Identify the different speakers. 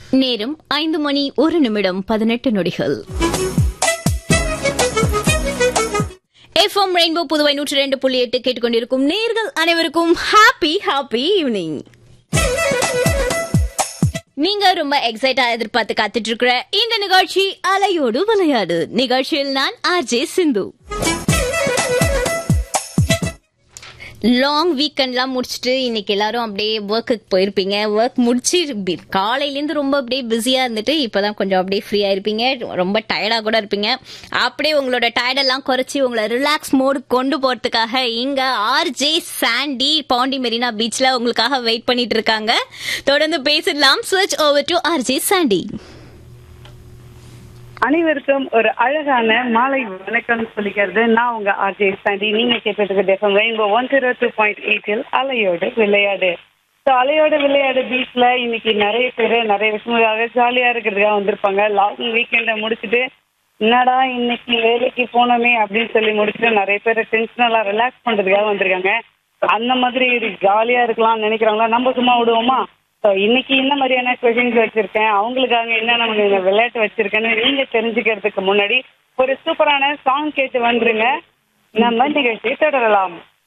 Speaker 1: நேரம் ஐந்து மணி ஒரு நிமிடம் பதினெட்டு நொடிகள் எஃப்எம் ரெயின்போ புதுவை நூற்றி ரெண்டு புள்ளி எட்டு கேட்டுக்கொண்டிருக்கும் நேர்கள் அனைவருக்கும் ஹாப்பி ஹாப்பி ஈவினிங் நீங்க ரொம்ப எக்ஸைட்டா எதிர்பார்த்து காத்துட்டு இருக்கிற இந்த நிகழ்ச்சி அலையோடு விளையாடு நிகழ்ச்சியில் நான் ஆர்ஜே சிந்து லாங் வீக்கெண்ட்லாம் முடிச்சுட்டு இன்னைக்கு எல்லாரும் அப்படியே ஒர்க்குக்கு போயிருப்பீங்க ஒர்க் முடிச்சு பி- காலையிலேருந்து ரொம்ப அப்படியே பிஸியாக இருந்துட்டு இப்போதான் கொஞ்சம் அப்படியே ஃப்ரீயாக இருப்பீங்க ரொம்ப டயர்டாக கூட இருப்பீங்க அப்படியே உங்களோட டயர்டெல்லாம் குறைச்சி உங்களை ரிலாக்ஸ் மோடு கொண்டு போகிறதுக்காக இங்கே ஆர்ஜே சாண்டி பாண்டி மெரினா பீச்சில் உங்களுக்காக வெயிட் பண்ணிட்டு இருக்காங்க தொடர்ந்து பேசிடலாம் ஸ்விட்ச் ஓவர் டு ஆர்ஜே சாண்டி
Speaker 2: அனைவருக்கும் ஒரு அழகான மாலை வணக்கம் சொல்லிக்கிறது நான் உங்க ஆர்ஜே சாண்டி நீங்க கேட்டுட்டு FM rainbow one zero two point எயிட்டில் அலையோடு விளையாடு ஸோ அலையோடு விளையாடு பீச்ல இன்னைக்கு நிறைய பேர் நிறைய விஷயங்களுக்காக ஜாலியா இருக்கிறதுக்காக வந்திருப்பாங்க லாங் வீக்கெண்டை முடிச்சுட்டு என்னடா இன்னைக்கு வேலைக்கு போனோமே அப்படின்னு சொல்லி முடிச்சுட்டு நிறைய பேர் டென்ஷனெல்லாம் ரிலாக்ஸ் பண்றதுக்காக வந்திருக்காங்க அந்த மாதிரி ஜாலியா இருக்கலாம்னு நினைக்கிறாங்களா நம்ம சும்மா விடுவோமா ஸோ இன்னைக்கு என்ன மாதிரியான கொஷின்ஸ் வச்சிருக்கேன் அவங்களுக்காக என்ன நம்ம இந்த விளையாட்டு வச்சிருக்கேன்னு நீங்க தெரிஞ்சுக்கிறதுக்கு முன்னாடி ஒரு சூப்பரான சாங் கேட்டு வந்துருங்க நம்ம நிகழ்ச்சியை தொடரலாம்